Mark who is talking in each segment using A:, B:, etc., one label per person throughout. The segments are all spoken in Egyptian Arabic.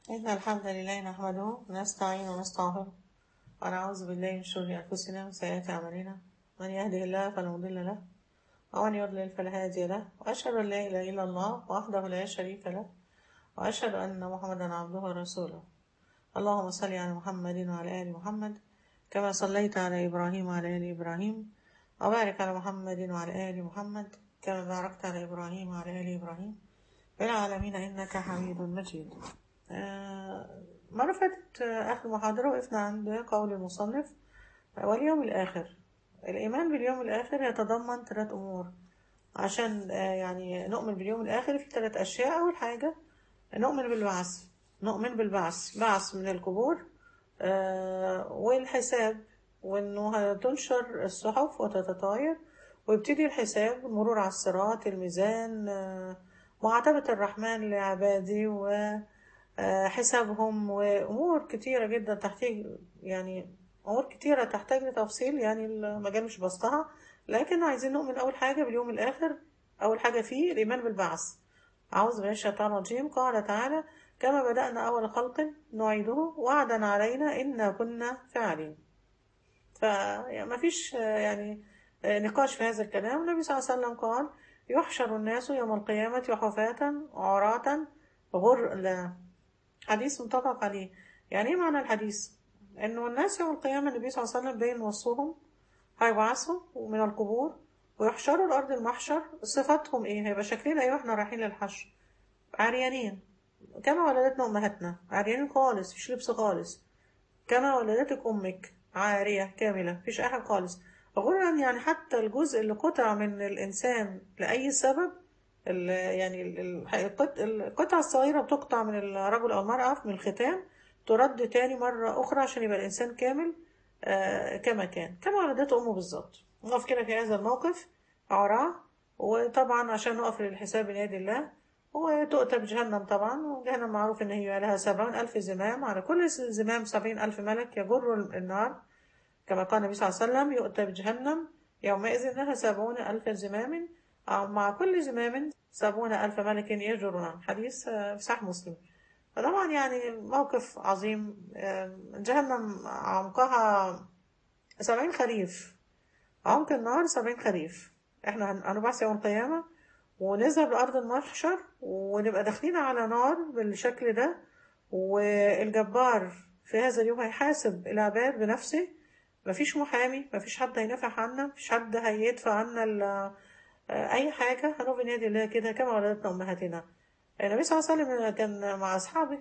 A: إن الحمد لله نحمده ونستعين ونستغفره ونعوذ بالله من شرور أنفسنا وسيئات أعمالنا من يهده الله فلا مضل له ومن يضلل فلا هادي له وأشهد أن لا إله إلا الله وحده لا شريك له وأشهد أن محمدا عبده ورسوله اللهم صل على محمد وعلى آل محمد كما صليت على إبراهيم وعلى آل إبراهيم وبارك على محمد وعلى آل محمد كما باركت على إبراهيم وعلى آل إبراهيم في العالمين إنك حميد مجيد آه، مرة فاتت آه، آخر محاضرة وقفنا عند قول المصنف آه، واليوم الآخر الإيمان باليوم الآخر يتضمن ثلاث أمور عشان آه، يعني نؤمن باليوم الآخر في ثلاث أشياء أول حاجة نؤمن بالبعث نؤمن بالبعث بعث من القبور آه، والحساب وإنه هتنشر الصحف وتتطاير ويبتدي الحساب المرور على الصراط الميزان آه، معاتبة الرحمن لعباده وحسابهم وأمور كتيرة جدا تحتاج يعني أمور كتيرة تحتاج لتفصيل يعني المجال مش بسطها لكن عايزين نؤمن أول حاجة باليوم الآخر أول حاجة فيه الإيمان بالبعث أعوذ بالله من الشيطان الرجيم قال تعالى كما بدأنا أول خلق نعيده وعدا علينا إنا كنا فاعلين فما فيش يعني نقاش في هذا الكلام النبي صلى الله عليه وسلم قال يحشر الناس يوم القيامة حفاة عراة غرلا حديث متفق عليه يعني ايه معنى الحديث انه الناس يوم القيامة النبي صلى الله عليه وسلم بين وصفهم هيبعثوا من القبور ويحشروا الأرض المحشر صفاتهم ايه هيبقى شكلنا ايه واحنا رايحين للحشر عريانين كما ولدتنا أمهاتنا عريانين خالص مفيش لبس خالص كما ولدتك أمك عارية كاملة مفيش أي حاجة خالص غرا يعني حتى الجزء اللي قطع من الإنسان لأي سبب ال- يعني ال- ال- القط- القطعة الصغيرة بتقطع من الرجل أو المرأة من الختان ترد تاني مرة أخرى عشان يبقى الإنسان كامل آه، كما كان كما ولدته أمه بالظبط نقف كده في هذا الموقف عراة وطبعا عشان نقف للحساب بيد الله وتؤتى بجهنم طبعا وجهنم معروف إن هي لها سبعون ألف زمام على كل زمام سبعين ألف ملك يجر النار كما قال النبي صلى الله عليه وسلم يؤتى بجهنم يومئذ لها سبعون ألف زمام أو مع كل زمام سبعون ألف ملك يجرون حديث آه، في صحيح مسلم فطبعا يعني موقف عظيم آه، جهنم عمقها سبعين خريف عمق النار سبعين خريف احنا هن- هنبعث يوم القيامة ونذهب لأرض المحشر ونبقى داخلين على نار بالشكل ده والجبار في هذا اليوم هيحاسب العباد بنفسه مفيش محامي مفيش حد هينافع عنا مفيش حد هيدفع عنا ال- أي حاجة هنقف بين يد الله كده كما ولدتنا أمهاتنا النبي صلى الله عليه وسلم كان مع أصحابه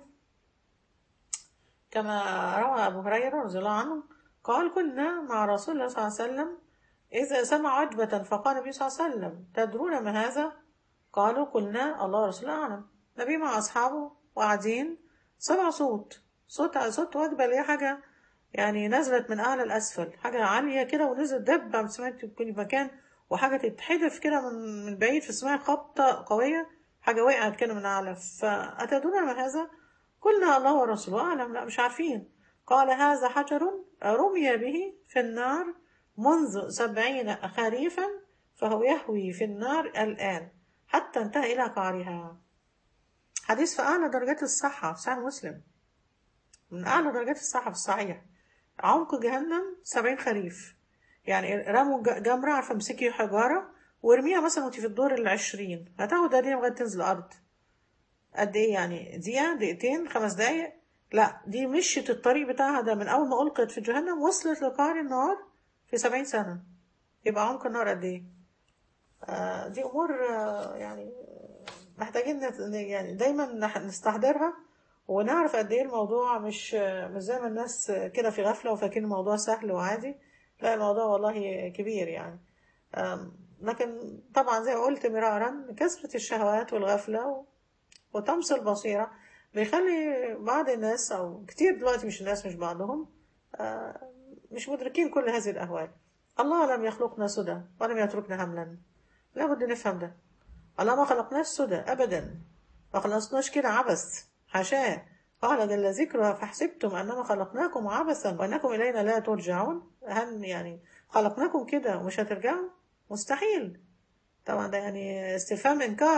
A: كما روى أبو هريرة رضي الله عنه قال كنا مع رسول الله صلى الله عليه وسلم إذا سمع عجبة فقال النبي صلى الله عليه وسلم تدرون ما هذا؟ قالوا قلنا الله ورسوله أعلم النبي مع أصحابه وقاعدين سمع صوت صوت صوت وجبة اللي هي حاجة يعني نزلت من أعلى الأسفل حاجة عالية كده ونزلت دب عم سمعت في كل مكان وحاجة تتحدف كده من من بعيد فسمعت خبطة قوية حاجة وقعت كده من أعلى فأتدرون ما هذا؟ قلنا الله ورسوله أعلم لا مش عارفين قال هذا حجر رمي به في النار منذ سبعين خريفا فهو يهوي في النار الآن حتى انتهى إلى قعرها حديث في أعلى درجات الصحة في صحيح مسلم من أعلى درجات الصحة في الصحيح عمق جهنم سبعين خريف يعني رموا ج- جمرة عارفة امسكي حجارة وارميها مثلا وانت في الدور العشرين هتاخد قد ايه لغاية تنزل الأرض قد ايه يعني دقيقة دقيقتين خمس دقايق لا دي مشيت الطريق بتاعها ده من أول ما ألقت في جهنم وصلت لقعر النار في سبعين سنة يبقى عمق النار قد ايه آه دي أمور آه يعني محتاجين نت- يعني دايما نح- نستحضرها ونعرف قد ايه الموضوع مش مش زي ما الناس كده في غفلة وفاكرين الموضوع سهل وعادي لا الموضوع والله كبير يعني أم، لكن طبعا زي ما قلت مرارا كثرة الشهوات والغفلة و- وطمس البصيرة بيخلي بعض الناس أو كتير دلوقتي مش الناس مش بعضهم آه، مش مدركين كل هذه الأهوال الله لم يخلقنا سدى ولم يتركنا هملا لابد نفهم ده الله ما خلقناش سدى أبدا ما خلقناش كده عبث حاشاه قال جل ذكرها فحسبتم أنما خلقناكم عبثا وأنكم إلينا لا ترجعون هل يعني خلقناكم كده ومش هترجعوا مستحيل طبعا ده يعني استفهام إنكار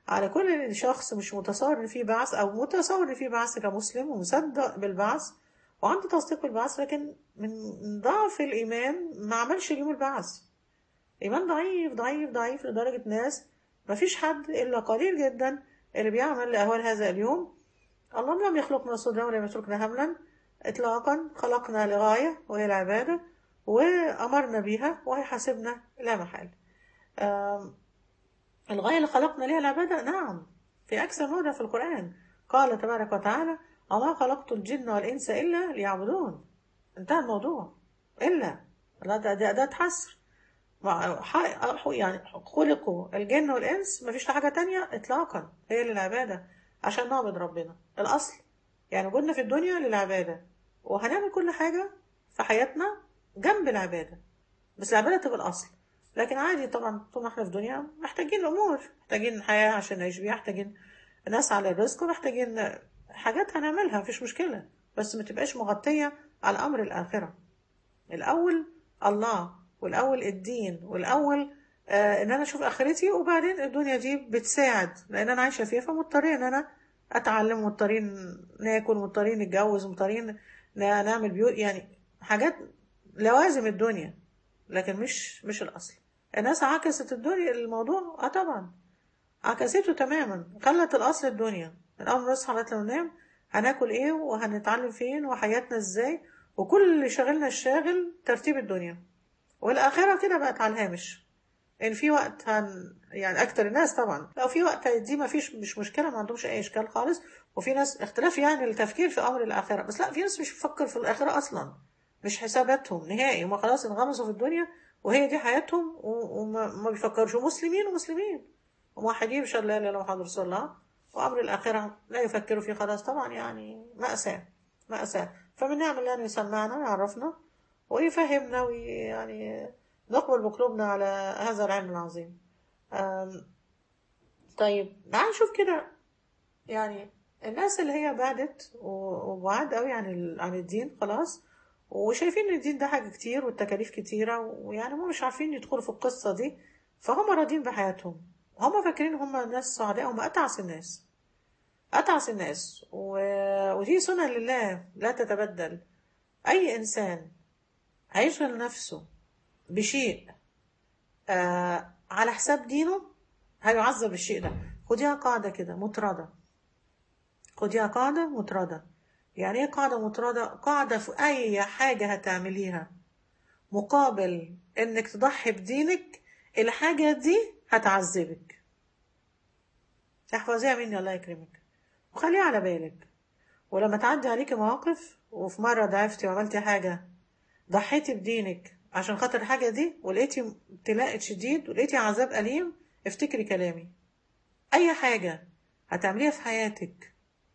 A: على كل شخص مش متصور ان في بعث او متصور ان في بعث كمسلم ومصدق بالبعث وعنده تصديق بالبعث لكن من ضعف الايمان ما عملش اليوم البعث ايمان ضعيف ضعيف ضعيف لدرجه ناس ما فيش حد الا قليل جدا اللي بيعمل لاهوال هذا اليوم الله لم يخلقنا صدرا ولم يتركنا هملا اطلاقا خلقنا لغايه وهي العباده وامرنا بها وهيحاسبنا لا محال آم، الغاية اللي خلقنا ليها العبادة نعم في أكثر موضع في القرآن قال تبارك وتعالى وما خلقت الجن والإنس إلا ليعبدون انتهى الموضوع إلا لا ده ده, ده حصر مع- ح- يعني خلقوا الجن والإنس مفيش حاجة تانية إطلاقا هي للعبادة عشان نعبد ربنا الأصل يعني وجودنا في الدنيا للعبادة وهنعمل كل حاجة في حياتنا جنب العبادة بس العبادة تبقى الأصل لكن عادي طبعا طول ما احنا في الدنيا محتاجين أمور محتاجين حياة عشان نعيش بيها محتاجين ناس على الرزق ومحتاجين حاجات هنعملها مفيش مشكلة بس ما تبقاش مغطية على أمر الآخرة الأول الله والأول الدين والأول آه إن أنا أشوف آخرتي وبعدين الدنيا دي بتساعد لأن أنا عايشة فيها فمضطرين إن أنا أتعلم مضطرين ناكل مضطرين نتجوز مضطرين ن- نعمل بيوت يعني حاجات لوازم الدنيا لكن مش مش الأصل الناس عكست الدنيا الموضوع اه طبعا عكسته تماما خلت الأصل الدنيا من أول ما نصحى لغاية لما ننام هناكل ايه وهنتعلم فين وحياتنا ازاي وكل اللي شاغلنا الشاغل ترتيب الدنيا والآخرة كده بقت على الهامش إن في وقت هن يعني أكتر الناس طبعا لو في وقت دي ما فيش مش مشكلة ما عندهمش أي إشكال خالص وفي ناس اختلاف يعني التفكير في أمر الآخرة بس لا في ناس مش بتفكر في الآخرة أصلا مش حساباتهم نهائي هم خلاص انغمسوا في الدنيا وهي دي حياتهم و- وما ما بيفكرش ومسلمين ومسلمين وموحدين بشهادة لا إله إلا الله محمد رسول الله وأمر الآخرة لا يفكروا فيه خلاص طبعا يعني مأساة مأساة فمن نعم الله أن يسمعنا ويعرفنا ويفهمنا ويعني نقبل بقلوبنا على هذا العلم العظيم أم، طيب تعال نشوف كده يعني الناس اللي هي بعدت و- وبعاد قوي عن ال- عن الدين خلاص وشايفين ان الدين ده حاجة كتير والتكاليف كتيرة ويعني هم مش عارفين يدخلوا في القصة دي فهم راضين بحياتهم هم فاكرين هم ناس سعداء هم أتعس الناس أتعس الناس و... ودي سنة لله لا تتبدل أي إنسان هيشغل نفسه بشيء آه على حساب دينه هيعذب الشيء ده خديها قاعدة كده مطردة خديها قاعدة مطردة يعني ايه قاعدة مطردة قاعدة في أي حاجة هتعمليها مقابل إنك تضحي بدينك الحاجة دي هتعذبك احفظيها مني الله يكرمك وخليها على بالك ولما تعدي عليكي مواقف وفي مرة ضعفتي وعملتي حاجة ضحيتي بدينك عشان خاطر الحاجة دي ولقيتي ابتلاء شديد ولقيتي عذاب أليم افتكري كلامي أي حاجة هتعمليها في حياتك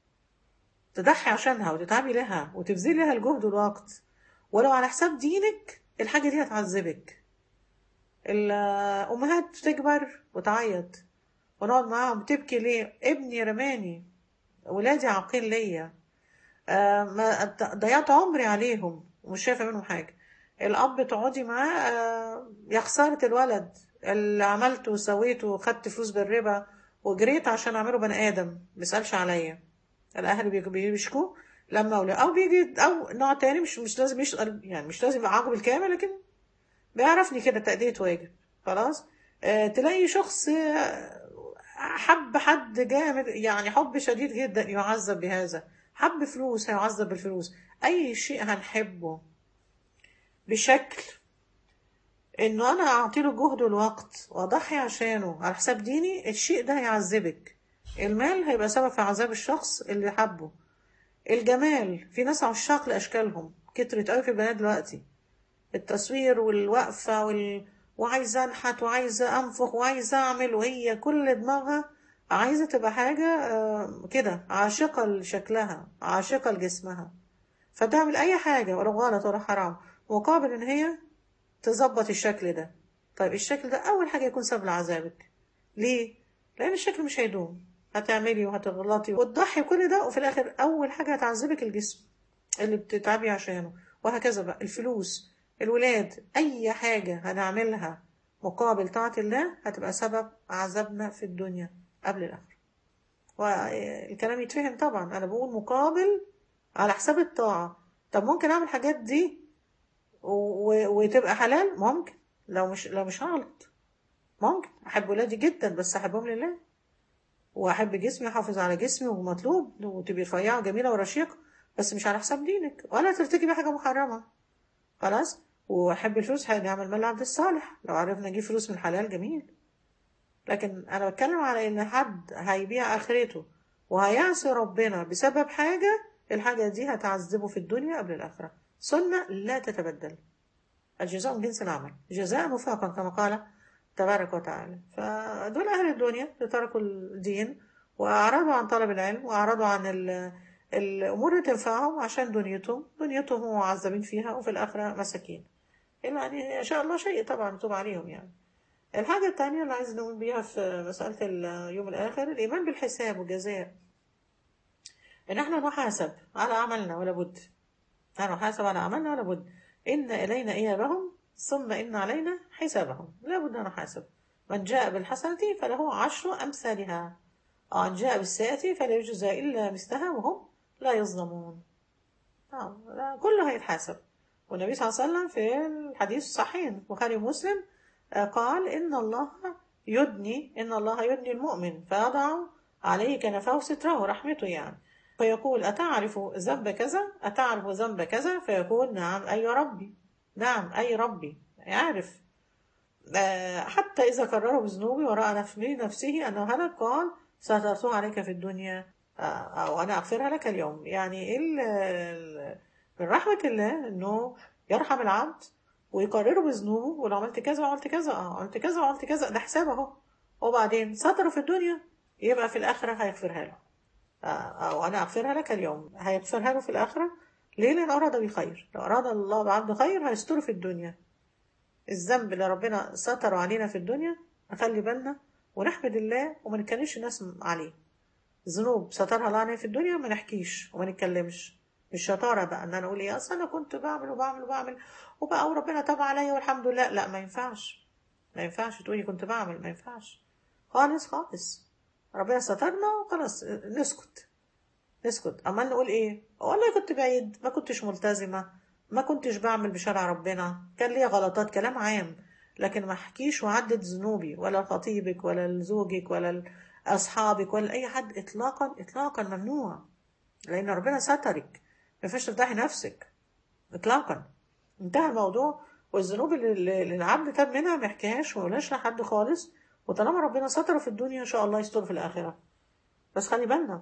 A: تضحي عشانها وتتعبي لها وتبذلي لها الجهد والوقت ولو على حساب دينك الحاجة دي هتعذبك الأمهات بتكبر وتعيط ونقعد معاهم تبكي ليه ابني رماني ولادي عاقين ليا آه، ما ضيعت عمري عليهم ومش شايفة منهم حاجة الأب تقعدي معاه آه، يا خسارة الولد اللي عملته وسويته وخدت فلوس بالربا وجريت عشان أعمله بني آدم بيسألش عليا الأهل بيجوا بيشكوا لما ولا أو بيجي أو نوع تاني مش مش لازم يسأل يعني مش لازم يبقى عاقل بالكامل لكن بيعرفني كده تأدية واجب خلاص آه تلاقي شخص آه، حب حد جامد يعني حب شديد جدا يعذب بهذا حب فلوس هيعذب بالفلوس أي شيء هنحبه بشكل إنه أنا أعطيله جهد والوقت وأضحي عشانه على حساب ديني الشيء ده هيعذبك المال هيبقى سبب في عذاب الشخص اللي حبه الجمال في ناس عشاق لأشكالهم كترت قوي في البنات دلوقتي التصوير والوقفة وال... وعايزة أنحت وعايزة أنفخ وعايزة أعمل وهي كل دماغها عايزة تبقى حاجة آه، كده عاشقة لشكلها عاشقة لجسمها فتعمل أي حاجة ولا غلط ولا حرام مقابل إن هي تظبط الشكل ده طيب الشكل ده أول حاجة يكون سبب لعذابك ليه؟ لأن الشكل مش هيدوم هتعملي وهتغلطي وتضحي كل ده وفي الآخر أول حاجة هتعذبك الجسم اللي بتتعبي عشانه وهكذا بقى الفلوس الولاد أي حاجة هنعملها مقابل طاعة الله هتبقى سبب عذابنا في الدنيا قبل الآخرة والكلام يتفهم طبعا أنا بقول مقابل على حساب الطاعة طب ممكن أعمل الحاجات دي و- و- وتبقى حلال ممكن لو مش لو مش هغلط ممكن أحب ولادي جدا بس أحبهم لله وأحب جسمي أحافظ على جسمي ومطلوب وتبقي رفيعة وجميلة ورشيقة بس مش على حساب دينك ولا ترتكبي حاجة محرمة خلاص واحب الفلوس هنعمل مال العبد الصالح لو عرفنا نجيب فلوس من حلال جميل لكن انا بتكلم على ان حد هيبيع اخرته وهيعصي ربنا بسبب حاجه الحاجه دي هتعذبه في الدنيا قبل الاخره سنه لا تتبدل الجزاء من جنس العمل جزاء وفاقا كما قال تبارك وتعالى فدول اهل الدنيا اللي تركوا الدين واعرضوا عن طلب العلم واعرضوا عن ال الامور اللي تنفعهم عشان دنيتهم دنيتهم هم معذبين فيها وفي الاخره مساكين الا يعني ان شاء الله شيء طبعا يتوب عليهم يعني الحاجه الثانيه اللي عايز نقول بيها في مساله اليوم الاخر الايمان بالحساب والجزاء ان احنا نحاسب على عملنا ولا بد نحاسب على عملنا ولا بد ان الينا ايابهم ثم ان علينا حسابهم لا بد ان نحاسب من جاء بالحسنه فله عشر امثالها ومن جاء بالسيئه فلا يجزى الا مثلها وهم لا يظلمون آه، لا كله هيتحاسب والنبي صلى الله عليه وسلم في الحديث الصحيح البخاري ومسلم آه، قال إن الله يدني إن الله يدني المؤمن فيضع عليه كنفه ستره رحمته يعني فيقول أتعرف ذنب كذا أتعرف ذنب كذا فيقول نعم أي ربي نعم أي ربي يعرف آه، حتى إذا كرره بذنوبي ورأى نف- في نفسه أنه هلك قال سترتها عليك في الدنيا آه، أو أنا أغفرها لك اليوم يعني ال- ال- من رحمة الله إنه يرحم العبد ويقرره بذنوبه ولو عملت كذا وعملت كذا اه عملت كذا وعملت كذا ده حساب اهو وبعدين ستره في الدنيا يبقى في الآخرة هيغفرها له آه، أو أنا أغفرها لك اليوم هيغفرها له في الآخرة ليه؟ لأن أراد بخير لو أراد الله بعبد خير هيستره في الدنيا الذنب اللي ربنا ستره علينا في الدنيا نخلي بالنا ونحمد الله وما نتكلمش الناس عليه ذنوب سترها الله علينا في الدنيا ما نحكيش وما نتكلمش مش شطارة بقى ان انا اقول ايه اصل انا كنت بعمل وبعمل وبعمل وبقى وربنا تاب عليا والحمد لله لا ما ينفعش ما ينفعش تقولي كنت بعمل ما ينفعش خالص خالص ربنا سترنا وخلاص نسكت نسكت اما نقول ايه والله كنت بعيد ما كنتش ملتزمة ما كنتش بعمل بشرع ربنا كان ليا غلطات كلام عام لكن ما احكيش وعدد ذنوبي ولا لخطيبك ولا لزوجك ولا لاصحابك ولا اي حد اطلاقا اطلاقا ممنوع لان ربنا سترك ما ينفعش تفضحي نفسك اطلاقا انتهى الموضوع والذنوب اللي اللي العبد تاب منها ما يحكيهاش وما يقولهاش لحد خالص وطالما ربنا ستره في الدنيا ان شاء الله يستر في الاخره بس خلي بالنا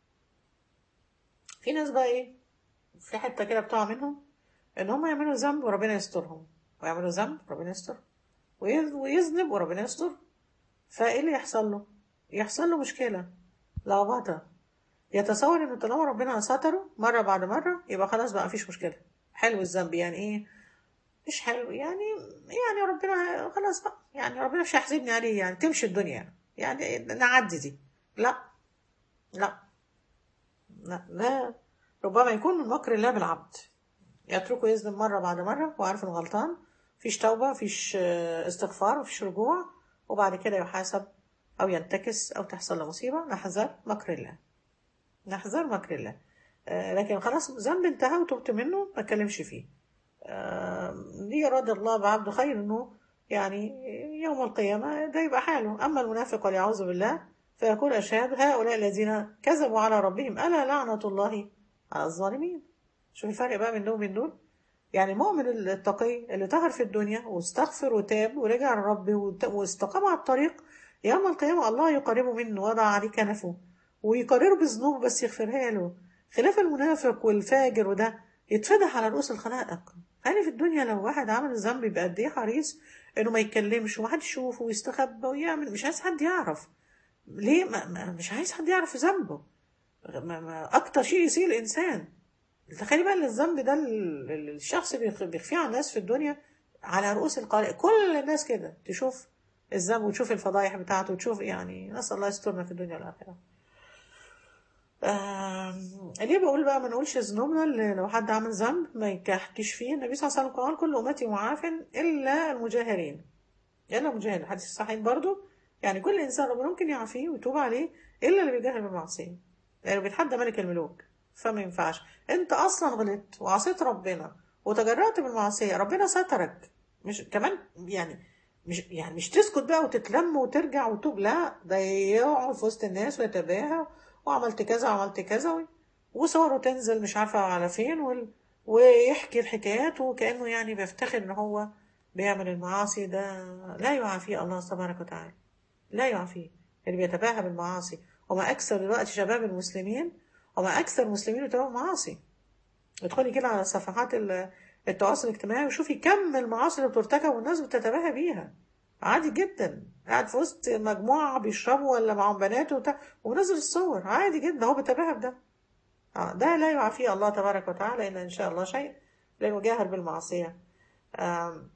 A: في ناس بقى ايه في حته كده بتقع منهم ان هم يعملوا ذنب وربنا يسترهم ويعملوا ذنب وربنا يستر ويز- ويذنب وربنا يستر فايه اللي يحصل له يحصل له مشكله لخبطه يتصور ان طالما ربنا ستره مره بعد مره يبقى خلاص بقى مفيش مشكله حلو الذنب يعني ايه مش حلو يعني يعني ربنا خلاص بقى يعني ربنا مش هيحاسبني عليه يعني تمشي الدنيا يعني نعدي دي لا لا لا لا ربما يكون من مكر الله بالعبد يتركه يذنب مرة بعد مرة وعارف انه غلطان مفيش توبة مفيش آه، استغفار مفيش رجوع وبعد كده يحاسب أو ينتكس أو تحصل له مصيبة نحذر مكر الله نحذر مكر الله آه، لكن خلاص ذنب انتهى وتبت منه ما اتكلمش فيه آه، دي أراد الله بعبده خير إنه يعني يوم القيامة ده يبقى حاله أما المنافق والعياذ بالله فيقول أشهد هؤلاء الذين كذبوا على ربهم ألا لعنة الله على الظالمين شوف الفرق بقى بين دول وبين دول يعني المؤمن التقي اللي طهر في الدنيا واستغفر وتاب ورجع للرب وت- واستقام على الطريق يوم القيامة الله يقربه منه وضع عليه كنفه ويقرره بذنوبه بس يغفرها له خلاف المنافق والفاجر وده يتفضح على رؤوس الخلائق يعني في الدنيا لو واحد عمل ذنب يبقى قد ايه حريص انه ما يتكلمش ومحدش يشوفه ويستخبى ويعمل مش عايز حد يعرف ليه ما ما مش عايز حد يعرف ذنبه ما ما اكتر شيء يسيء الانسان تخيلي بقى ان الذنب ده ال- ال- الشخص اللي بيخ- بيخفيه على الناس في الدنيا على رؤوس القلائق كل الناس كده تشوف الذنب وتشوف الفضايح بتاعته وتشوف يعني نسأل الله يسترنا في الدنيا والآخرة آم، ليه بقول بقى ما نقولش ذنوبنا اللي لو حد عمل ذنب ما يحكيش فيه النبي صلى الله عليه وسلم قال كل أمتي معاف إلا المجاهرين إلا المجاهرين الحديث الصحيح برضو يعني كل انسان ربنا ممكن يعافيه ويتوب عليه الا اللي بيجاهر بالمعصيه يعني بيتحدى ملك الملوك فما ينفعش انت اصلا غلطت وعصيت ربنا وتجرأت بالمعصيه ربنا سترك مش كمان يعني مش يعني مش تسكت بقى وتتلم وترجع وتوب لا ده يقعد في وسط الناس ويتباهى وعملت كذا وعملت كذا و- وصوره تنزل مش عارفه على فين وال... ويحكي الحكايات وكانه يعني بيفتخر ان هو بيعمل المعاصي ده لا يعافيه الله تبارك وتعالى لا يعافيه اللي بيتباهى بالمعاصي وما اكثر دلوقتي شباب المسلمين وما اكثر المسلمين يتبعوا المعاصي ادخلي كده على صفحات ال- التواصل الاجتماعي وشوفي كم المعاصي اللي بترتكب والناس بتتباهى بيها عادي جدا قاعد في وسط مجموعة بيشربوا ولا معاهم بنات وبتاع ومنزل الصور عادي جدا هو بيتباهى بده آه، ده لا يعافيه الله تبارك وتعالى إلا إن شاء الله شيء لأنه جاهر بالمعصية آم،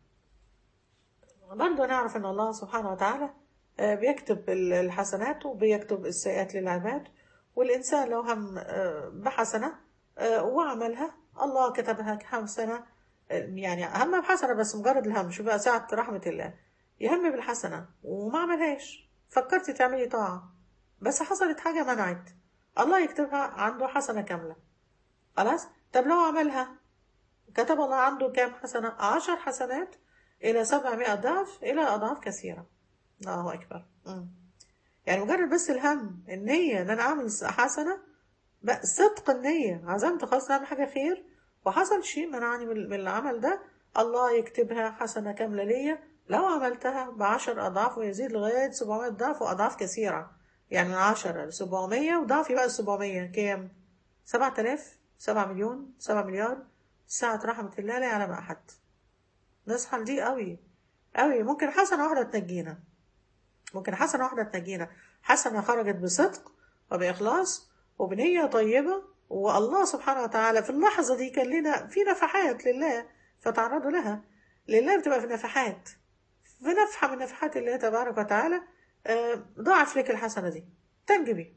A: برضه نعرف إن الله سبحانه وتعالى آه، بيكتب ال- الحسنات وبيكتب السيئات للعباد والإنسان لو هم آه، بحسنة آه، وعملها الله كتبها حسنة آه، يعني هم بحسنة بس مجرد الهم شو بقى ساعة رحمة الله يهم بالحسنة وما عملهاش فكرتي تعملي طاعة بس حصلت حاجة منعت الله يكتبها عنده حسنة كاملة خلاص طب لو عملها كتب الله عنده كام حسنة عشر حسنات إلى سبعمائة ضعف إلى أضعاف كثيرة الله أكبر مم. يعني مجرد بس الهم النية إن أنا أعمل حسنة بقى صدق النية عزمت خلاص نعمل حاجة خير وحصل شيء منعني من من العمل ده الله يكتبها حسنة كاملة ليا لو عملتها بعشر أضعاف ويزيد لغاية 700 ضعف وأضعاف كثيرة يعني من 10 ل 700 وضعف يبقى ال 700 كام؟ 7000 7 مليون 7 مليار ساعة رحمة الله لا يعلم أحد نصحى لدي قوي قوي ممكن حسنة واحدة تنجينا ممكن حسنة واحدة تنجينا حسنة خرجت بصدق وبإخلاص وبنية طيبة والله سبحانه وتعالى في اللحظة دي كان لنا في نفحات لله فتعرضوا لها لله بتبقى في نفحات في نفحة من نفحات الله تبارك وتعالى آه، ضاعف لك الحسنة دي تنجبي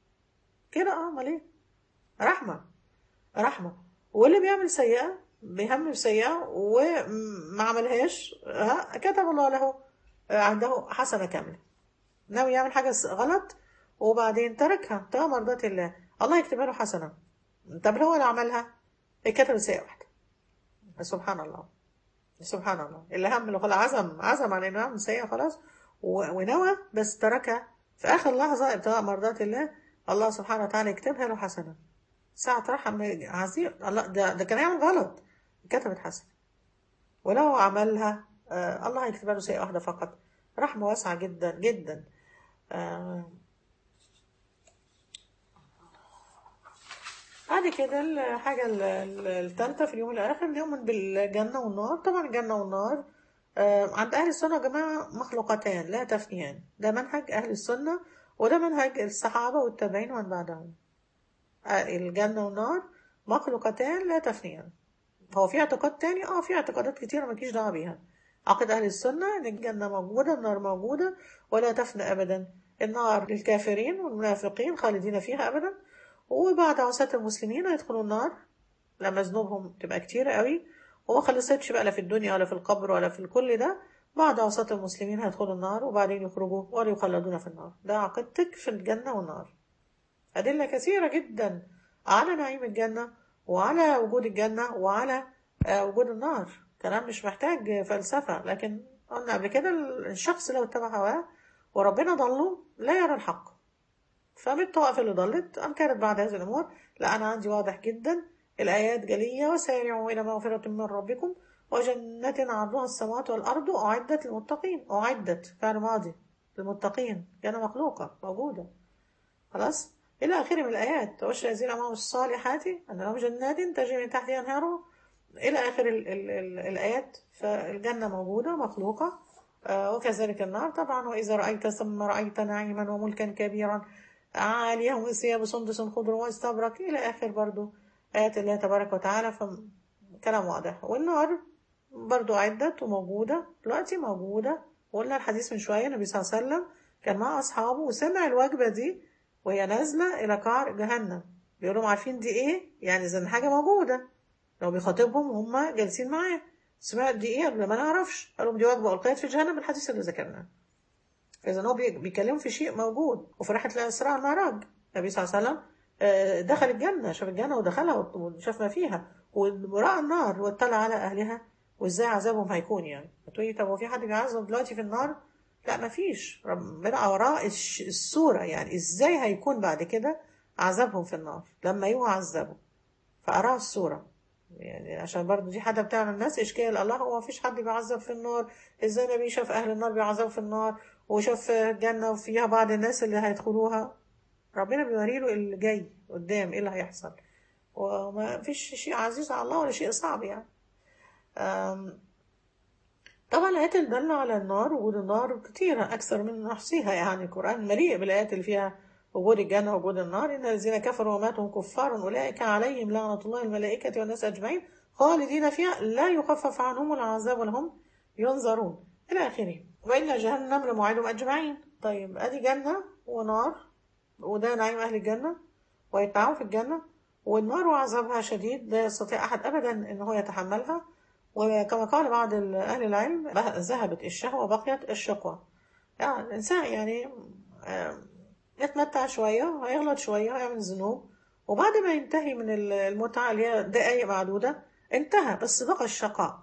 A: كده اه امال ايه رحمة رحمة واللي بيعمل سيئة بيهم بسيئة وما عملهاش ها كتب الله له آه، عنده حسنة كاملة ناوي يعمل حاجة غلط وبعدين تركها ابتغى مرضات الله الله يكتبها له حسنة طب هو اللي عملها اتكتبت سيئة واحدة سبحان الله سبحان الله اللي هم اللي خلاص عزم عزم على انه يعمل سيئة خلاص و- ونوى بس تركها في اخر لحظة ابتغاء مرضات الله الله سبحانه وتعالى يكتبها له حسنة ساعة رحم عظيم الله ده, ده كان يعمل غلط كتبت حسنة ولو عملها آه الله هيكتبها له سيئة واحدة فقط رحمة واسعة جدا جدا آه بعد كده الحاجة ال- ال- التالتة في اليوم الآخر اليوم بالجنة والنار طبعا الجنة والنار آه، عند أهل السنة يا جماعة مخلوقتان لا تفنيان ده منهج أهل السنة وده منهج الصحابة والتابعين ومن بعدهم آه، الجنة والنار مخلوقتان لا تفنيان هو في اعتقاد تاني اه في اعتقادات كتيرة مالكيش دعوة بيها عقد أهل السنة إن الجنة موجودة النار موجودة ولا تفنى أبدا النار للكافرين والمنافقين خالدين فيها أبدا وبعد عصاة المسلمين هيدخلوا النار لما ذنوبهم تبقى كتير قوي وما خلصتش بقى لا في الدنيا ولا في القبر ولا في الكل ده بعد عصاة المسلمين هيدخلوا النار وبعدين يخرجوا ولا يخلدون في النار ده عقيدتك في الجنة والنار أدلة كثيرة جدا على نعيم الجنة وعلى وجود الجنة وعلى آه، وجود النار كلام مش محتاج فلسفة لكن قلنا قبل كده الشخص لو اتبع هواه وربنا ضله لا يرى الحق فبالطوائف اللي ضلت أنكرت بعد هذه الأمور لا أنا عندي واضح جدا الآيات جلية وسارعوا إلى مغفرة من ربكم وجنة عرضها السماوات والأرض أعدت للمتقين أعدت فعل ماضي للمتقين جنة مخلوقة موجودة خلاص إلى آخره من الآيات وبشر الذين أمامهم الصالحات أن لهم جنات تجري من تحتها أنهار إلى آخر ال ال ال الآيات فالجنة موجودة مخلوقة آه، وكذلك النار طبعا وإذا رأيت ثم رأيت نعيما وملكا كبيرا عاليهم ثياب سندس خضر واستبرق إلى آخر برضو آيات الله تبارك وتعالى فكلام واضح والنار برضو عدت وموجودة دلوقتي موجودة وقلنا الحديث من شوية النبي صلى الله عليه وسلم كان مع أصحابه وسمع الوجبة دي وهي نازلة إلى قعر جهنم بيقولوا لهم عارفين دي إيه؟ يعني إذا حاجة موجودة لو بيخاطبهم وهم جالسين معاه سمعت دي إيه؟ قالوا ما نعرفش قالوا دي وجبة ألقيت في جهنم الحديث اللي ذكرناه فاذا هو بي- بيكلمه في شيء موجود وفي رحله الاسراء والمعراج النبي صلى الله عليه وسلم آه، دخل الجنه شاف الجنه ودخلها وشاف ما فيها وراى النار واطلع على اهلها وازاي عذابهم هيكون يعني هتقولي طب هو في حد بيعذب دلوقتي في النار لا ما فيش ربنا وراء الش- الصوره يعني ازاي هيكون بعد كده عذابهم في النار لما يعذبوا فأراه الصورة يعني عشان برضو دي حاجة بتعمل الناس إشكال الله هو مفيش حد بيعذب في النار إزاي النبي شاف أهل النار بيعذبوا في النار وشاف الجنة وفيها بعض الناس اللي هيدخلوها ربنا بيوري له اللي جاي قدام إيه اللي هيحصل وما فيش شيء عزيز على الله ولا شيء صعب يعني أم، طبعا الآيات اللي دالة على النار وجود النار كتيرة أكثر من نحصيها يعني القرآن مليء بالآيات اللي فيها وجود الجنة ووجود النار إن الذين كفروا وماتوا كفار أولئك عليهم لعنة الله الملائكة والناس أجمعين خالدين فيها لا يخفف عنهم العذاب ولا هم ينظرون إلى آخره وإن جهنم لموعدهم أجمعين طيب أدي جنة ونار وده نعيم أهل الجنة ويتبعون في الجنة والنار وعذابها شديد لا يستطيع أحد أبدا أن هو يتحملها وكما قال بعض أهل العلم ذهبت الشهوة وبقيت الشقوة يعني الإنسان يعني آه، يتمتع شوية هيغلط شوية هيعمل ذنوب وبعد ما ينتهي من المتعة اللي هي دقايق معدودة انتهى بس بقى الشقاء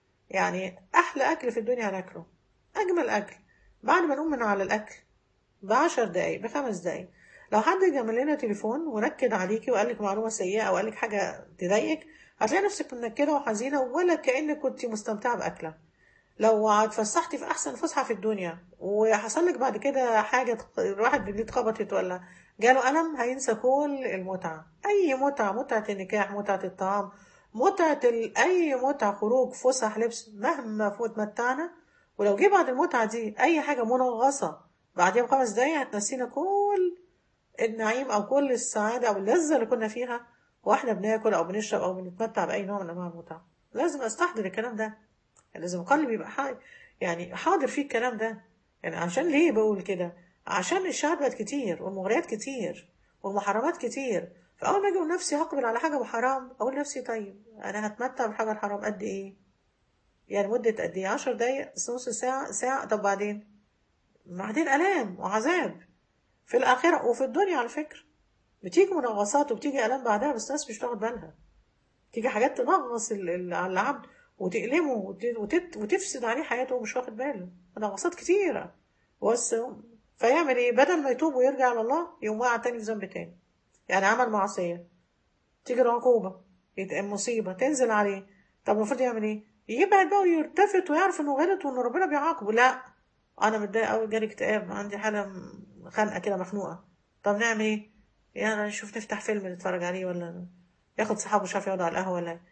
A: يعني أحلى أكل في الدنيا ناكله أجمل أكل بعد ما نقوم من على الأكل بعشر دقايق بخمس دقايق لو حد جمل لنا تليفون ونكد عليكي وقال لك معلومة سيئة أو قال لك حاجة تضايقك هتلاقي نفسك منكدة وحزينة ولا كأنك كنت مستمتعة بأكلة لو اتفسحتي في احسن فسحه في الدنيا وحصل لك بعد كده حاجه تق- الواحد رجليه اتخبطت ولا جاله الم هينسى كل المتعه اي متعه متعه النكاح متعه الطعام متعه ال... اي متعه خروج فسح لبس مهما فوت متعنا ولو جه بعد المتعه دي اي حاجه منغصه بعديها بخمس دقايق هتنسينا كل النعيم او كل السعاده او اللذه اللي كنا فيها واحنا بناكل او بنشرب او بنتمتع باي نوع من انواع المتعه لازم استحضر الكلام ده لازم قلبي يبقى حاضر يعني حاضر فيه الكلام ده يعني عشان ليه بقول كده عشان الشهوات بقت كتير والمغريات كتير والمحرمات كتير فاول ما اجي اقول نفسي هقبل على حاجه محرام اقول نفسي طيب انا هتمتع بالحاجه الحرام قد ايه يعني مده قد ايه عشر دقايق نص ساعه ساعه طب بعدين بعدين الام وعذاب في الاخره وفي الدنيا على فكره بتيجي منغصات وبتيجي الام بعدها بس الناس مش تاخد بالها تيجي حاجات تنغص ال- ال- على العبد وتألمه وت- وتت- وتفسد عليه حياته ومش واخد باله منغصات كتيرة بس فيعمل ايه بدل ما يتوب ويرجع لله يقوم واقع تاني في ذنب تاني يعني عمل معصية تيجي العقوبة يت- مصيبة تنزل عليه طب المفروض يعمل ايه يبعد بقى ويلتفت ويعرف انه غلط وان ربنا بيعاقبه لا انا متضايق قوي جالي اكتئاب عندي حالة م- خانقة كده مخنوقة طب نعمل ايه يعني نشوف نفتح فيلم نتفرج عليه ولا ياخد صحابه شاف يقعدوا على القهوة ولا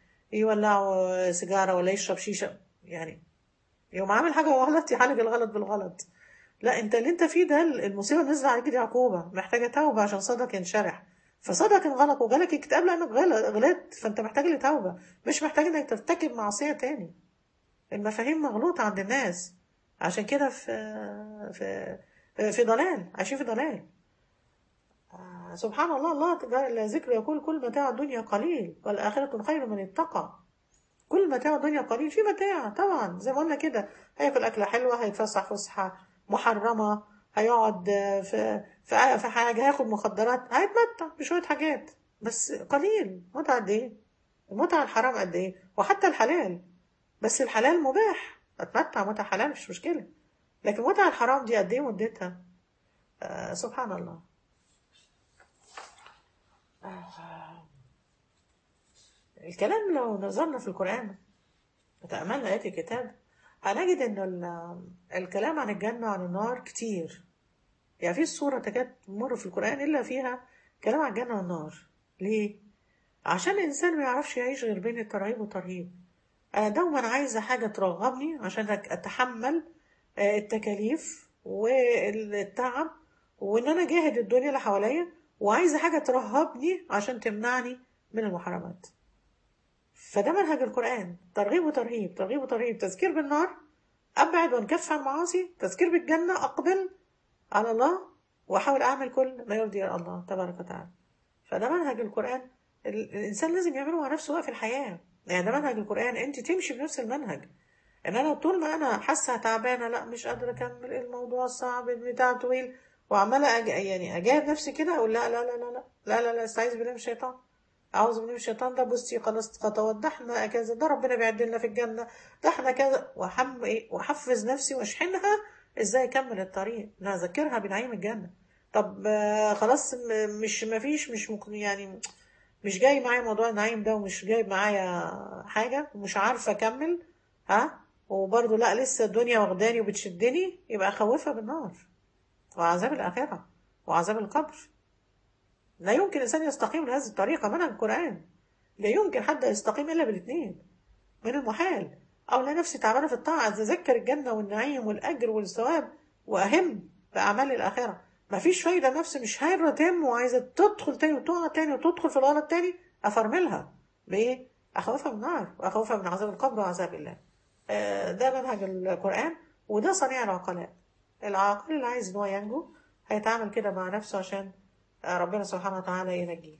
A: يولعوا سيجارة ولا يشرب شيشة يعني يوم عامل حاجة غلط يعالج الغلط بالغلط لا انت اللي انت فيه ده المصيبة اللي نزل عليك دي عقوبة محتاجة توبة عشان صدرك ينشرح فصدرك انغلق وجالك اكتئاب لانك غلط غلطت فانت محتاج لتوبة مش محتاج انك ترتكب معصية تاني المفاهيم مغلوطة عند الناس عشان كده في في في ضلال عايشين في ضلال آه، سبحان الله الله جل ذكر يقول كل متاع الدنيا قليل والآخرة خير من اتقى كل متاع الدنيا قليل في متاع طبعا زي ما قلنا كده هياكل أكلة حلوة هيتفسح فسحة محرمة هيقعد آه، في في في حاجة هياخد مخدرات هيتمتع بشوية حاجات بس قليل متعة قد إيه؟ المتعة الحرام قد إيه؟ وحتى الحلال بس الحلال مباح أتمتع متعة حلال مش مشكلة لكن متعة الحرام دي قد إيه مدتها؟ آه سبحان الله آه. الكلام لو نظرنا في القرآن وتأملنا آيات الكتاب هنجد إن ال- الكلام عن الجنة وعن النار كتير يعني في الصورة تكاد تمر في القرآن إلا فيها كلام عن الجنة والنار ليه؟ عشان الإنسان ما يعرفش يعيش غير بين الترغيب والترهيب أنا دوما عايزة حاجة ترغبني عشان أك- أتحمل آه، التكاليف والتعب وإن أنا أجاهد الدنيا اللي حواليا وعايزة حاجة ترهبني عشان تمنعني من المحرمات فده منهج القرآن ترغيب وترهيب ترغيب وترهيب تذكير بالنار أبعد وانكف عن المعاصي تذكير بالجنة أقبل على الله وأحاول أعمل كل ما يرضي الله تبارك وتعالى فده منهج القرآن ال- الإنسان لازم يعمله مع نفسه بقى في الحياة يعني ده منهج القرآن أنت تمشي بنفس المنهج ان انا طول ما انا حاسه تعبانه لا مش قادره اكمل الموضوع صعب البتاع طويل وعماله أج... يعني اجاهد نفسي كده اقول لا لا لا لا لا لا لا, لا استعيذ بالله من الشيطان اعوذ بالله من الشيطان ده بصي خلاص خطوات ده احنا كذا ده ربنا بيعد لنا في الجنه ده احنا كذا وحم ايه واحفز نفسي واشحنها ازاي اكمل الطريق انا اذكرها بنعيم الجنه طب آه، خلاص م- مش مفيش مش ممكن يعني مش جاي معايا موضوع النعيم ده ومش جاي معايا حاجة ومش عارفة أكمل ها وبرضه لا لسه الدنيا واخداني وبتشدني يبقى أخوفها بالنار وعذاب الآخرة وعذاب القبر لا يمكن إنسان يستقيم لهذه الطريقة منهج القرآن لا يمكن حد يستقيم إلا بالاثنين من المحال أو لا نفسي تعبانة في الطاعة أتذكر الجنة والنعيم والأجر والثواب وأهم بأعمال الآخرة مفيش فايدة نفسي مش هايرة تم وعايزة تدخل تاني وتقع تاني وتدخل في الغلط تاني أفرملها بإيه؟ أخوفها من النار وأخوفها من عذاب القبر وعذاب الله آه، ده منهج القرآن وده صنيع العقلاء العاقل اللي عايز إن هو ينجو هيتعامل كده مع نفسه عشان آه، ربنا سبحانه وتعالى ينجيه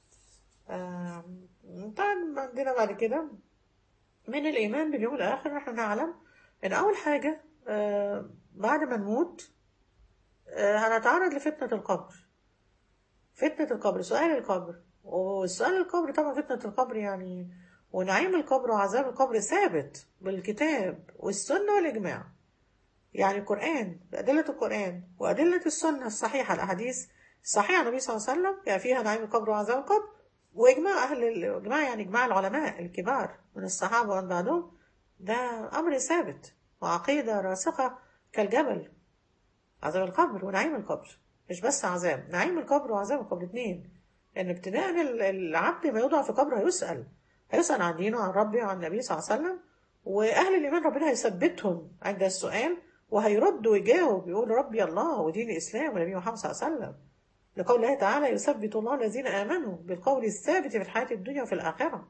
A: آم، طبعا عندنا بعد كده من الإيمان باليوم الآخر نحن نعلم إن أول حاجة آه، بعد ما نموت آه، هنتعرض لفتنة القبر فتنة القبر سؤال القبر والسؤال القبر طبعا فتنة القبر يعني ونعيم القبر وعذاب القبر ثابت بالكتاب والسنة والإجماع يعني القرآن بأدلة القرآن وأدلة السنة الصحيحة الأحاديث الصحيحة عن النبي صلى الله عليه وسلم يعني فيها نعيم القبر وعذاب القبر وإجماع أهل الإجماع يعني إجماع العلماء الكبار من الصحابة ومن بعدهم ده أمر ثابت وعقيدة راسخة كالجبل عذاب القبر ونعيم القبر مش بس عذاب نعيم القبر وعذاب القبر اتنين لأن ابتداء ال- العبد ما يوضع في قبر هيسأل هيسأل عن دينه عن ربه وعن النبي صلى الله عليه وسلم وأهل الإيمان ربنا هيثبتهم عند السؤال وهيرد ويجاوب يقول ربي الله ودين الإسلام ونبي محمد صلى الله عليه وسلم لقول الله تعالى يثبت الله الذين آمنوا بالقول الثابت في الحياة الدنيا وفي الآخرة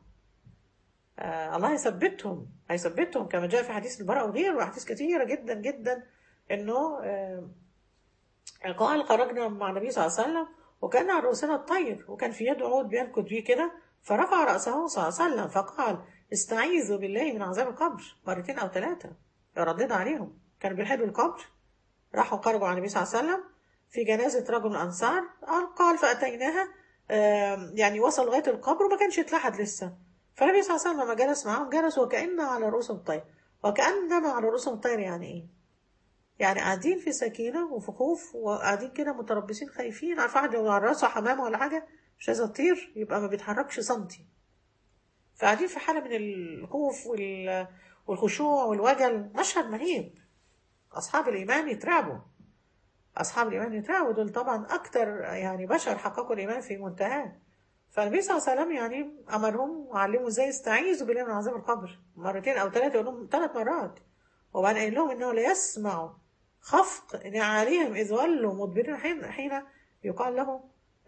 A: آه الله هيثبتهم هيثبتهم كما جاء في حديث البراء وغيره وأحاديث كثيرة جدا جدا إنه آه قال خرجنا مع النبي صلى الله عليه وسلم وكان على رؤوسنا الطير وكان في يده عود بينكت بيه كده فرفع رأسه صلى الله عليه وسلم فقال استعيذوا بالله من عذاب القبر مرتين أو ثلاثة ردد عليهم كانوا بيلحدوا القبر راحوا خرجوا على النبي صلى الله عليه وسلم في جنازة رجل من الأنصار قال قال فأتيناها آم، يعني وصل لغاية القبر وما كانش اتلحد لسه فالنبي صلى الله عليه وسلم لما جلس معاهم جلس وكأن على رؤوسهم الطير وكأنما على رؤوسهم الطير يعني إيه؟ يعني قاعدين في سكينة وفي خوف وقاعدين كده متربصين خايفين عارف واحد لو على راسه حمامة ولا حاجة مش عايزة تطير يبقى ما بيتحركش سنتي فقاعدين في حالة من الخوف وال... والخشوع والوجل مشهد مهيب أصحاب الإيمان يترعبوا أصحاب الإيمان يترعبوا دول طبعا أكتر يعني بشر حققوا الإيمان في منتهاه فالنبي صلى الله عليه وسلم يعني أمرهم وعلموا إزاي يستعيذوا بالله من عذاب القبر مرتين أو ثلاثة يقول لهم ثلاث مرات وبعدين قال لهم إنه لا يسمع خفق نعالهم إذ ولوا مدبرين حين, حين يقال لهم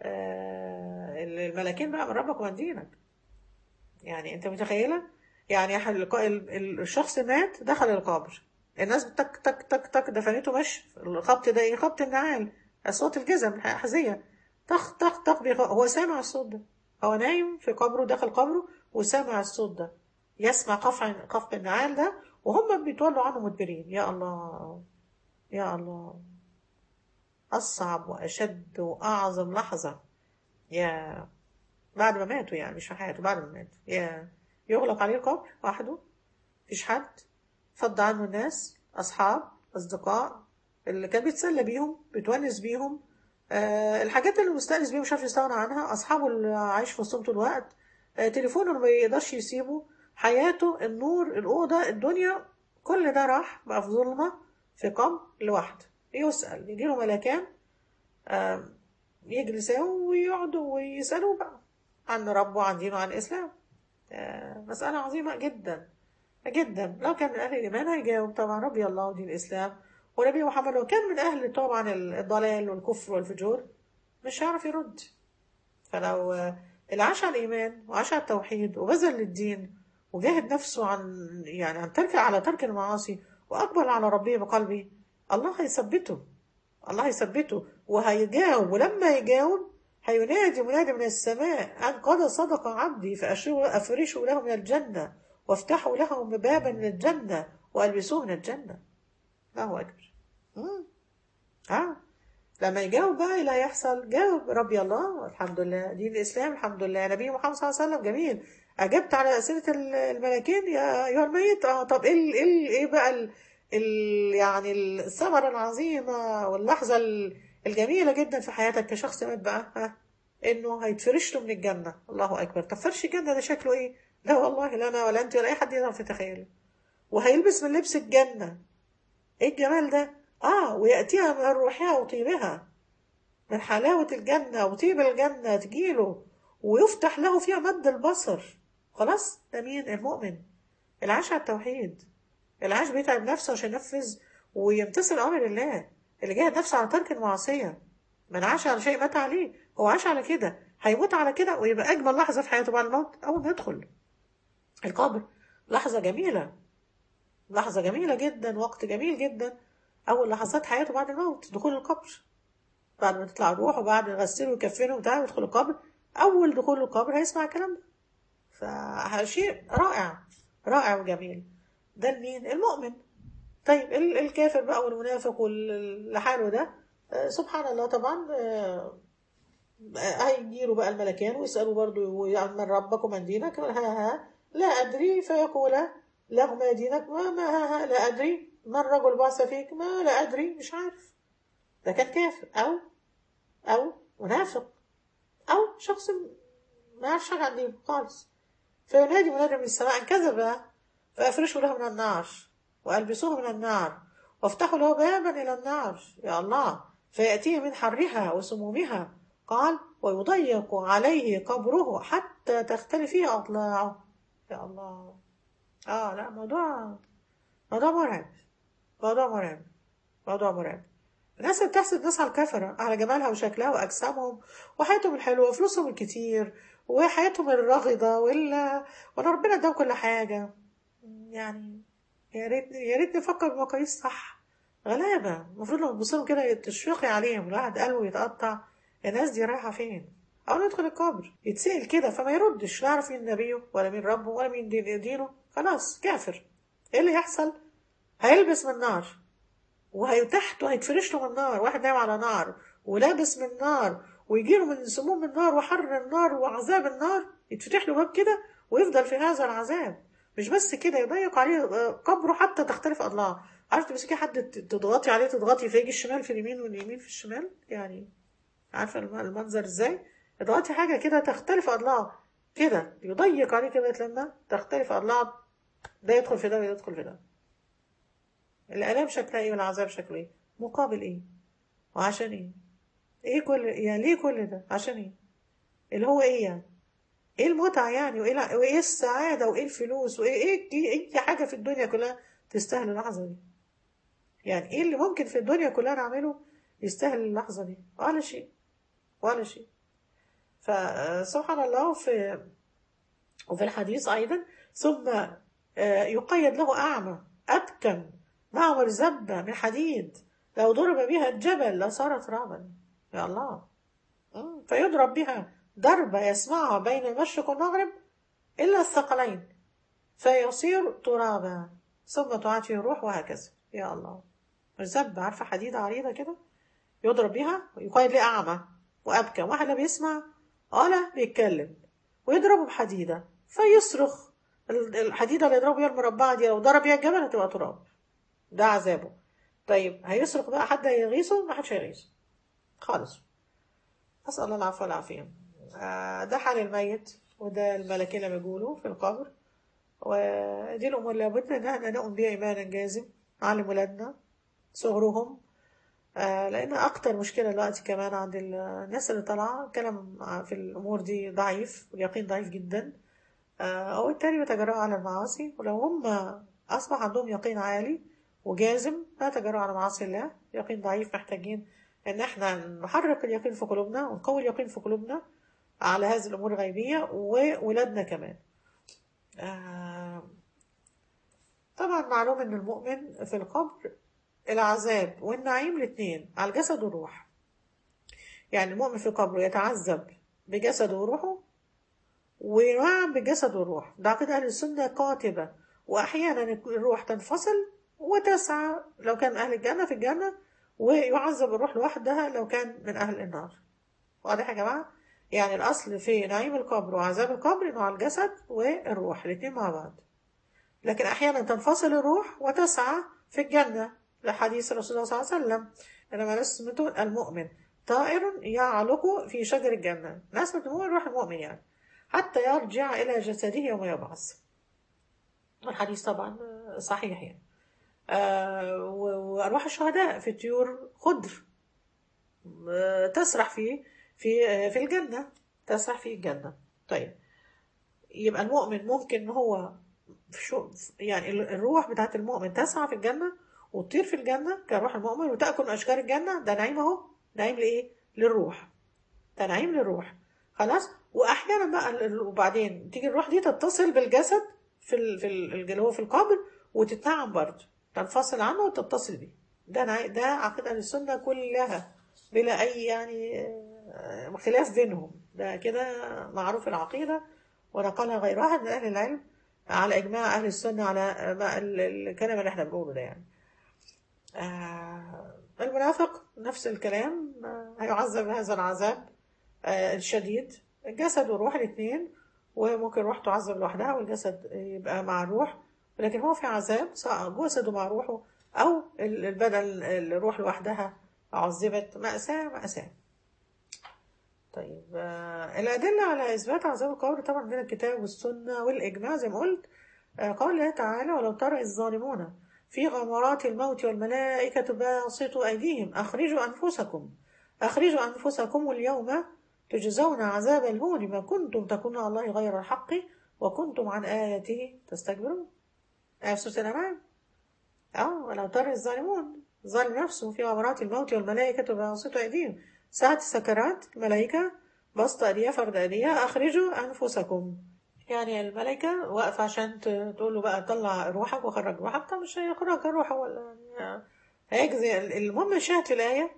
A: آه الملاكين بقى من ربك ومن دينك يعني أنت متخيلة يعني ح- الق- ال- ال- الشخص مات دخل القبر الناس تك تك تك تك دفنته مشي الخبط ده ايه خبط النعال صوت الجزم الحزية طخ طخ طخ بيخ- هو سامع الصوت ده هو نايم في قبره داخل قبره وسامع الصوت ده يسمع قفع قفق النعال ده وهم بيتولوا عنه مدبرين يا الله يا الله أصعب وأشد وأعظم لحظة يا بعد ما ماتوا يعني مش في حياته بعد ما ماتوا يا يغلق عليه القبر وحده مفيش حد فض عنه الناس أصحاب أصدقاء اللي كان بيتسلى بيهم بيتونس بيهم آه الحاجات اللي مستأنس بيهم مش عارف يستغنى عنها أصحابه اللي عايش في وسطهم طول الوقت آه تليفونه اللي ما يقدرش يسيبه حياته النور الأوضة الدنيا كل ده راح بقى في ظلمة في قبر لوحده يسأل يجيله ملكان آه يجلسوا ويقعدوا ويسألوا بقى عن ربه عن دينه عن الإسلام آه مسألة عظيمة جدا جدا لو كان من أهل الإيمان هيجاوب طبعا ربي الله ودين الإسلام ونبي محمد لو كان من أهل طبعا الضلال والكفر والفجور مش هيعرف يرد فلو آه، اللي عاش على الإيمان وعاش على التوحيد وبذل للدين وجاهد نفسه عن يعني عن ترك على ترك المعاصي وأقبل على ربه بقلبه الله هيثبته الله هيثبته وهيجاوب ولما يجاوب هينادي منادي من السماء أن قد صدق عبدي فأشروا- أفرشوا له من الجنة وافتحوا له بابا من الجنة وألبسوه من الجنة الله أكبر مم. اه لما يجاوب بقى إيه اللي هيحصل جاوب ربي الله الحمد لله دين الإسلام الحمد لله نبي محمد صلى الله عليه وسلم جميل أجبت على أسئلة ال- الملاكين يا أيها الميت اه طب إيه ال- إيه ال- إيه بقى ال ال يعني الثمرة العظيمة واللحظة ال- الجميلة جدا في حياتك كشخص مات بقى ها إنه هيتفرش له من الجنة الله أكبر طب فرش الجنة ده شكله إيه؟ لا والله لا أنا ولا أنت ولا أي حد يقدر يتخيله وهيلبس من لبس الجنة ايه الجمال ده اه ويأتيها من روحها وطيبها من حلاوة الجنة وطيب الجنة تجيله ويفتح له فيها مد البصر خلاص ده مين المؤمن العاش على التوحيد العاش بيتعب نفسه عشان ينفذ ويمتثل أمر الله اللي جاهد نفسه على ترك المعصية من عاش على شيء مات عليه هو عاش على كده هيموت على كده ويبقى أجمل لحظة في حياته بعد الموت أول ما يدخل القبر لحظة جميلة لحظة جميلة جدا وقت جميل جدا أول لحظات حياته بعد الموت دخول القبر بعد ما تطلع الروح وبعد ما يغسله ويكفنه وبتاع ويدخل القبر أول دخول القبر هيسمع الكلام ده فشيء رائع رائع وجميل ده المين المؤمن طيب ال- الكافر بقى والمنافق واللي حاله ده آه، سبحان الله طبعا آه، هيجيله بقى الملكان ويسألوا برضو عن من ربك ومن دينك ها ها لا أدري فيقول له ما دينك ما ما ها ها لا أدري ما الرجل بعث فيك ما لا أدري مش عارف ده كان كافر أو أو منافق أو شخص ما يعرفش حاجة عن دينه خالص فينادي منادي من السماء إن كذب فأفرشوا له من النار وألبسوه من النار وافتحوا له بابا إلى النار يا الله فيأتيه من حرها وسمومها قال ويضيق عليه قبره حتى تختلف فيه أضلاعه يا الله آه لا موضوع موضوع مرعب موضوع مرعب موضوع مرعب الناس اللي بتحسد الناس على الكفرة على جمالها وشكلها وأجسامهم وحياتهم الحلوة وفلوسهم الكتير وحياتهم الراغدة ولا ولا ربنا اداهم كل حاجة يعني يا ريت يا ريت نفكر بمقاييس صح غلابة المفروض لما تبص لهم كده تشفقي عليهم الواحد قلبه يتقطع الناس دي رايحة فين؟ أول ما يدخل القبر يتسأل كده فما يردش لا يعرف مين نبيه ولا مين ربه ولا مين دين دينه خلاص كافر ايه اللي يحصل؟ هيلبس من نار وتحته هيتفرش له من نار واحد نايم على نار ولابس من نار ويجيله من سموم النار وحر النار وعذاب النار يتفتح له باب كده ويفضل في هذا العذاب مش بس كده يضيق عليه قبره حتى تختلف اضلاعه عارف تمسكي حد تضغطي عليه تضغطي فيجي الشمال في اليمين واليمين في الشمال يعني عارفه المنظر ازاي اضغطي حاجه كده تختلف اضلاعه كده يضيق عليه كده لما تختلف اضلاعه ده يدخل في ده وده يدخل في ده الالام شكلها ايه والعذاب شكله ايه مقابل ايه وعشان ايه ايه كل يعني ليه كل ده عشان ايه اللي هو ايه يعني ايه المتعة يعني وايه الع- وايه السعادة وايه الفلوس وايه ايه ايه اي حاجة في الدنيا كلها تستاهل اللحظة دي يعني ايه اللي ممكن في الدنيا كلها نعمله يستاهل اللحظة دي ولا شيء ولا شيء فسبحان الله في وفي الحديث أيضا ثم آه، يقيد له أعمى أبكم معه مرزبة من حديد لو ضرب بها الجبل لصار ترابا يا الله مم. فيضرب بها ضربة يسمعها بين المشرق والمغرب إلا الثقلين فيصير ترابا ثم تعاد فيه الروح وهكذا يا الله مرزبة عارفة حديدة عريضة كده يضرب بها ويقيد ليه أعمى وأبكم واحد لا بيسمع ولا بيتكلم ويضربه بحديدة فيصرخ ال- الحديدة اللي يضربه بيها المربعة دي لو ضرب بيها الجبل هتبقى تراب ده عذابه طيب هيصرخ بقى حد هيغيثه ما حدش هيغيثه خالص أسأل الله العفو والعافية آه، ده حال الميت وده الملكين لما يقولوا في القبر ودي الأمور اللي لابد إن احنا نؤمن بها إيمانا جازم نعلم ولادنا صغرهم آه، لأن أكتر مشكلة دلوقتي كمان عند ال- الناس اللي طالعة كلام في الأمور دي ضعيف واليقين ضعيف جدا آه، وبالتالي بيتجرأوا على المعاصي ولو هم أصبح عندهم يقين عالي وجازم لا يتجرأوا على معاصي الله يقين ضعيف محتاجين إن احنا نحرك اليقين في قلوبنا ونقوي اليقين في قلوبنا على هذه الأمور الغيبية وولادنا كمان آه، طبعا معلوم إن المؤمن في القبر العذاب والنعيم الاثنين على الجسد والروح يعني المؤمن في قبره يتعذب بجسده وروحه وينعم بجسد والروح ده عقيدة أهل السنة قاطبة وأحيانا الروح تنفصل وتسعى لو كان من أهل الجنة في الجنة ويعذب الروح لوحدها لو كان من أهل النار واضح يا جماعة؟ يعني الأصل في نعيم القبر وعذاب القبر إنه على الجسد والروح الاتنين مع بعض لكن أحيانا تنفصل الروح وتسعى في الجنة لحديث رسول الله صلى الله عليه وسلم إنما نسمة المؤمن طائر يعلق في شجر الجنة نسمة المؤمن روح المؤمن يعني حتى يرجع إلى جسده يوم يبعث الحديث طبعا صحيح يعني آه وأرواح الشهداء في طيور خضر آه تسرح في في آه في الجنة تسرح في الجنة طيب يبقى المؤمن ممكن إن هو شو يعني الروح بتاعت المؤمن تسعى في الجنة وتطير في الجنة كروح المؤمن وتأكل من أشجار الجنة ده نعيم أهو نعيم لإيه؟ للروح ده نعيم للروح خلاص وأحيانا بقى وبعدين تيجي الروح دي تتصل بالجسد في ال... في ال... اللي هو في القبر وتتنعم برضه تنفصل عنه وتتصل بيه ده نع... ده عقيدة أهل السنة كلها بلا أي يعني خلاف بينهم ده كده معروف العقيدة ونقلها غير واحد من أهل العلم على إجماع أهل السنة على ما الكلام اللي احنا بنقوله ده يعني آه المنافق نفس الكلام آه هيعذب هذا العذاب آه الشديد الجسد والروح الاثنين وممكن الروح تعذب لوحدها والجسد يبقى مع الروح لكن هو في عذاب سواء جسده مع روحه أو البدن الروح لوحدها عذبت مأساة مأساة طيب آه الأدلة على إثبات عذاب القبر طبعا من الكتاب والسنة والإجماع زي ما قلت آه قال الله تعالى ولو ترى الظالمون في غمرات الموت والملائكة باسطوا أيديهم أخرجوا أنفسكم أخرجوا أنفسكم اليوم تجزون عذاب الهون ما كنتم تكونون على الله غير الحق وكنتم عن آياته تستكبرون آية سورة الأنعام أه ولو ترى الظالمون ظالم نفسه في غمرات الموت والملائكة باسطوا أيديهم ساعة السكرات الملائكة بسط أيديها فرد أيديها أخرجوا أنفسكم يعني الملائكة واقفة عشان تقول له بقى طلع روحك وخرج روحك طب مش هيخرج روحه ولا يعني هيجزي المهم شاهد في الآية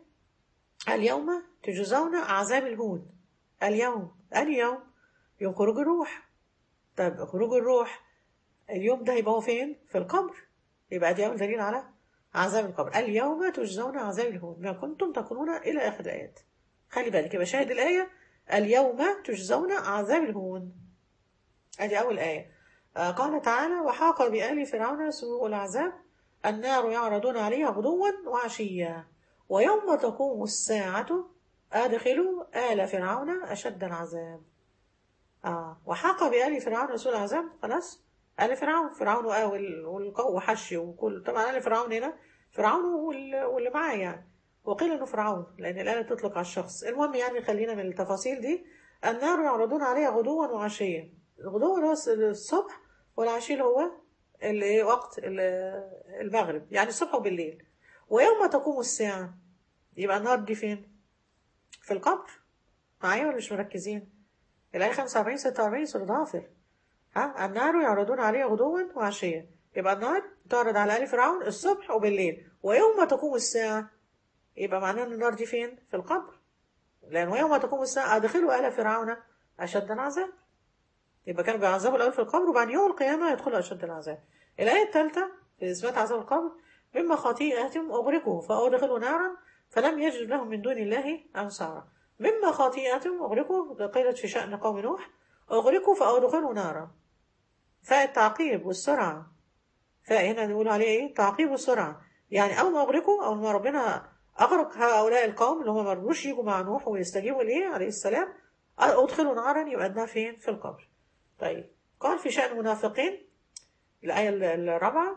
A: اليوم تجزون عذاب الهون اليوم اليوم يوم خروج الروح طب خروج الروح اليوم ده يبقى هو فين؟ في القبر يبقى دي أول دليل على عذاب القبر اليوم تجزون عذاب الهون ما كنتم تكونون إلى آخر الآيات خلي بالك يبقى شاهد الآية اليوم تجزون عذاب الهون ادي اول ايه آه قال تعالى وحاق بآل فرعون سوء العذاب النار يعرضون عليها غدوا وعشيا ويوم تقوم الساعة أدخلوا آل فرعون أشد العذاب آه وحاق بآل فرعون سوء العذاب خلاص آل فرعون فرعون والقوة وحشي وكل طبعا آل فرعون هنا فرعون واللي معاه يعني وقيل انه فرعون لان الآلة تطلق على الشخص المهم يعني خلينا من التفاصيل دي النار يعرضون عليها غدوا وعشيا الغدو اللي هو الصبح والعشي اللي هو اللي وقت المغرب يعني الصبح وبالليل ويوم تقوم الساعة يبقى النار دي فين؟ في القبر معايا ولا مش مركزين؟ الآية 45 46 سورة غافر ها النار يعرضون عليها غدوا وعشيا يبقى النار تعرض على آل فرعون الصبح وبالليل ويوم تقوم الساعة يبقى معناه ان النار دي فين؟ في القبر لأن ويوم تقوم الساعة أدخلوا آل فرعون أشد العذاب يبقى كانوا بيعذبوا الأول في القبر وبعد يوم القيامة يدخلوا أشد العذاب الآية الثالثة في إثبات عذاب القبر مما خطيئتهم أغرقوا فأدخلوا نارا فلم يجد لهم من دون الله أنصارا مما خطيئتهم أغرقوا قيلت في شأن قوم نوح أغرقوا فأدخلوا نارا فالتعقيب والسرعة فهنا نقول عليه إيه تعقيب والسرعة يعني أول ما أغرقوا أول ما ربنا أغرق هؤلاء القوم اللي هم ما رضوش يجوا مع نوح ويستجيبوا ليه عليه السلام أدخلوا نارا يبقى ده فين في القبر طيب قال في شأن المنافقين الآية الرابعة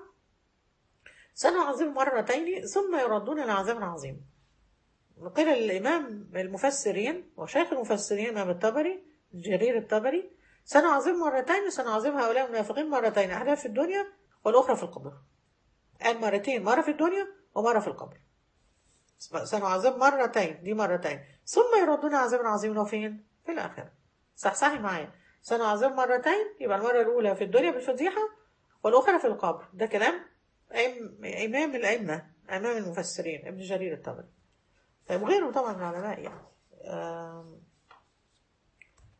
A: سنعذب مرتين ثم يردون العذاب عظيم قيل الإمام المفسرين وشيخ المفسرين الإمام الطبري جرير الطبري سنعذب مرتين سنعذب هؤلاء المنافقين مرتين أحدها في الدنيا والأخرى في القبر قال مرتين مرة في الدنيا ومرة في القبر سنعذب مرتين دي مرتين ثم يردون عذاب عظيم وفين في الآخرة صحصحي معايا سنعذب مرتين يبقى المرة الأولى في الدنيا بالفضيحة والأخرى في القبر ده كلام إمام الأئمة إمام المفسرين ابن جرير الطبري طيب وغيره طبعا من العلماء يعني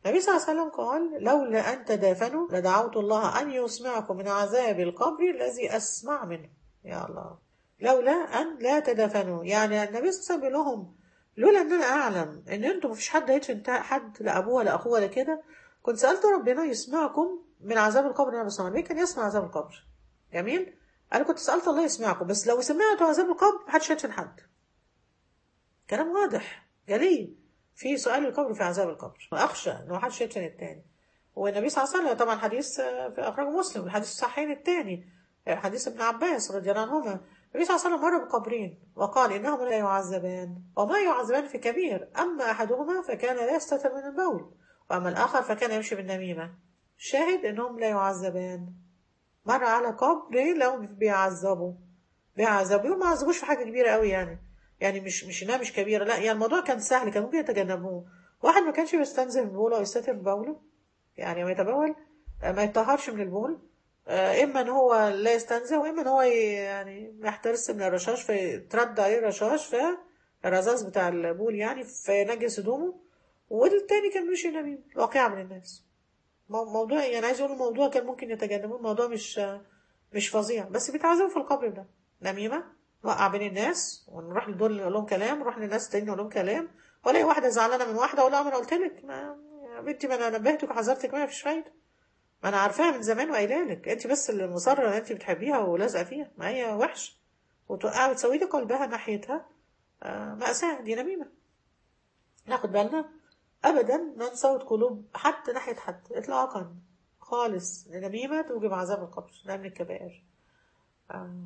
A: النبي صلى الله عليه وسلم قال لولا أن تدافنوا لدعوت الله أن يسمعكم من عذاب القبر الذي أسمع منه يا الله لولا أن لا تدافنوا يعني النبي صلى الله عليه وسلم بيقول لهم لولا أن أنا أعلم أن أنتم مفيش حد هيدفن حد لا أبوه ولا أخوه ولا كده كنت سألت ربنا يسمعكم من عذاب القبر النبي صلى الله عليه وسلم كان يسمع عذاب القبر جميل أنا كنت سألت الله يسمعكم بس لو سمعتوا عذاب القبر محدش هيدفن حد كلام واضح جلي في سؤال القبر في عذاب القبر أخشى إن محدش يدفن التاني والنبي صلى الله عليه وسلم طبعا حديث في أخرجه مسلم الحديث الصحيحين التاني حديث ابن عباس رضي الله عنهما النبي صلى الله عليه وسلم مر بقبرين وقال إنهما لا يعذبان وما يعذبان في كبير أما أحدهما فكان لا يستتر من البول وأما الآخر فكان يمشي بالنميمة شاهد إنهم لا يعذبان مر على قبر لو بيعذبوا بيعذبوا ما عذبوش في حاجة كبيرة قوي يعني يعني مش مش انها مش كبيرة لا يعني الموضوع كان سهل كان ممكن يتجنبوه واحد ما كانش بيستنزف من بوله أو يستتر من بوله يعني ما يتبول ما يتطهرش من البول اما ان هو لا يستنزه واما ان هو يعني يحترس من الرشاش فيترد عليه الرشاش فالرذاذ بتاع البول يعني فينجس هدومه والتاني كان مش نميم واقع من الناس موضوع يعني عايز اقول الموضوع كان ممكن يتجنبوه الموضوع مش مش فظيع بس بيتعذبوا في القبر ده نميمه وقع بين الناس ونروح لدول نقول لهم كلام نروح للناس تاني نقول لهم كلام والاقي واحده زعلانه من واحده اقول لها ما انا قلت لك ما يا بنتي ما انا نبهتك وحذرتك ما فيش فايده ما انا عارفاها من زمان وقايله لك انت بس اللي مصره ان انت بتحبيها ولازقه فيها ما هي وحش وتوقع وتسوي لي قلبها ناحيتها آه مأساة دي نميمة ناخد بالنا ابدا ما نسوت قلوب حتى ناحية حد اطلاقا خالص النميمة توجب عذاب القبر ده من الكبائر آه.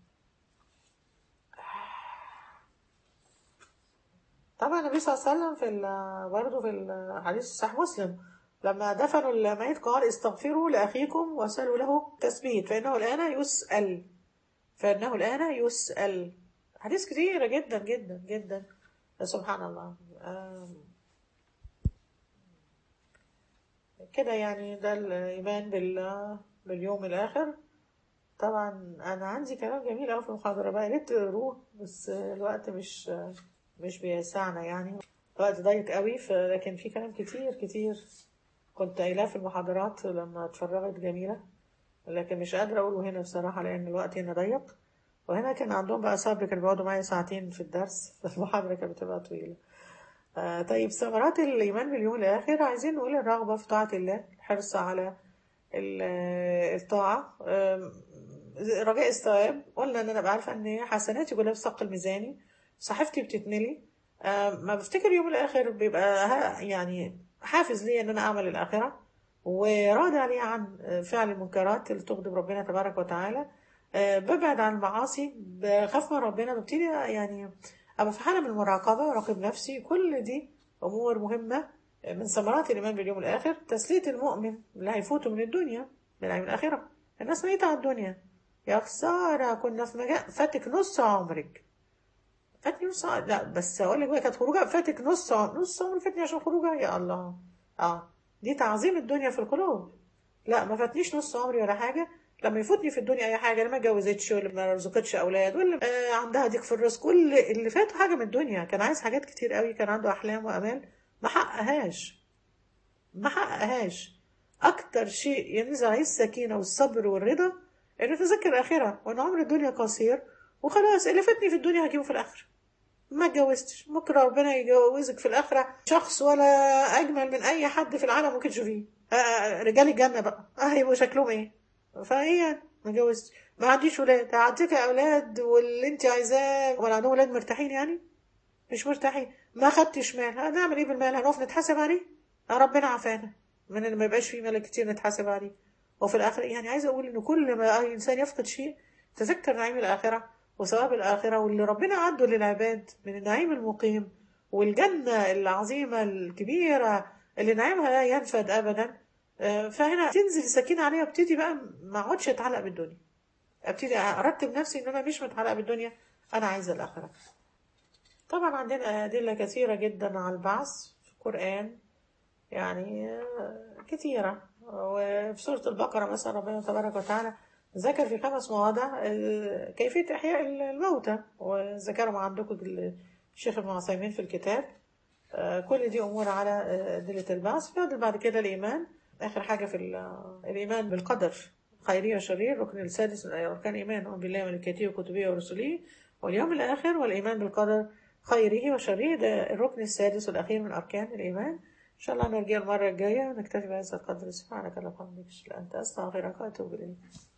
A: طبعا النبي صلى الله عليه وسلم في برضه في الحديث الصحيح مسلم لما دفنوا الميت قال استغفروا لأخيكم واسألوا له تثبيت فإنه الآن يسأل فإنه الآن يسأل حديث كتيرة جدا جدا جدا سبحان الله كده يعني ده الإيمان بال باليوم الآخر طبعا أنا عندي كلام جميل أوي في المحاضرة بقى ريت تقروه بس الوقت مش مش بيسعنا يعني الوقت ضيق قوي لكن في كلام كتير كتير كنت قايلاه في المحاضرات لما اتفرجت جميلة لكن مش قادرة أقوله هنا بصراحة لأن الوقت هنا ضيق وهنا كان عندهم بقى صبر كانوا بيقعدوا معايا ساعتين في الدرس فالمحاضرة كانت بتبقى طويلة آه طيب ثمرات الإيمان باليوم الآخر عايزين نقول الرغبة في طاعة الله الحرص على الطاعة آه رجاء الثواب قلنا إن أنا بعرفة إن حسناتي كلها في سق الميزاني صحيفتي بتتملي آه ما بفتكر يوم الآخر بيبقى يعني حافز لي ان انا اعمل الاخره وراضي عليه عن فعل المنكرات اللي تغضب ربنا تبارك وتعالى ببعد عن المعاصي بخاف من ربنا ببتدي يعني ابقى في حاله من المراقبه وراقب نفسي كل دي امور مهمه من ثمرات الايمان باليوم الاخر تسليه المؤمن اللي هيفوته من الدنيا من ايام الاخره الناس ميته على الدنيا يا خساره كنا في مجال فاتك نص عمرك فاتني نص لا بس اقول لك بقى كانت خروجه فاتك نص نص عمر فاتني عشان خروجه يا الله اه دي تعظيم الدنيا في القلوب لا ما فاتنيش نص عمري ولا حاجه لما يفوتني في الدنيا اي حاجه اللي ما اتجوزتش واللي ما رزقتش اولاد واللي آه عندها ضيق في الرزق كل اللي فاته حاجه من الدنيا كان عايز حاجات كتير قوي كان عنده احلام وامال ما حققهاش ما حققهاش اكتر شيء ينزل عليه السكينه والصبر والرضا انه يتذكر الاخره وان عمر الدنيا قصير وخلاص اللي فاتني في الدنيا هجيبه في الاخره ما اتجوزتش ممكن ربنا يجوزك في الاخره شخص ولا اجمل من اي حد في العالم ممكن تشوفيه آه رجال الجنه بقى اه هيبقوا شكلهم ايه فايه ما اتجوزتش ما عنديش ولاد هعطيك اولاد واللي انت عايزاه ولا عندهم ولاد مرتاحين يعني مش مرتاحين ما خدتش مال هنعمل ايه بالمال هنقف نتحاسب عليه آه ربنا عافانا من ان ما يبقاش فيه مال كتير نتحاسب عليه وفي الاخره يعني عايزه اقول ان كل ما اي انسان يفقد شيء تذكر نعيم الاخره وثواب الآخرة واللي ربنا عنده للعباد من النعيم المقيم والجنة العظيمة الكبيرة اللي نعيمها لا ينفد أبدا فهنا تنزل السكينة عليها ابتدي بقى ما اقعدش اتعلق بالدنيا ابتدي ارتب نفسي ان انا مش متعلقة بالدنيا انا عايزة الآخرة طبعا عندنا أدلة كثيرة جدا على البعث في القرآن يعني كثيرة وفي سورة البقرة مثلا ربنا تبارك وتعالى ذكر في خمس مواضع كيفية إحياء الموتى وذكرهم عندكم الشيخ ابن عثيمين في الكتاب آه، كل دي أمور على آه، أدلة البعث فاضل بعد كده الإيمان آخر حاجة في ال- الإيمان بالقدر خيري وشرير الركن السادس من أركان الإيمان نؤمن بالله وملائكته وكتبه ورسله واليوم الآخر والإيمان بالقدر خيره وشره ده الركن السادس والأخير من أركان الإيمان إن شاء الله نرجع المرة الجاية ونكتفي بهذا القدر سبحانك اللهم وبحمدك أشهد أن لا إله إلا أنت أستغفرك وأتوب إليك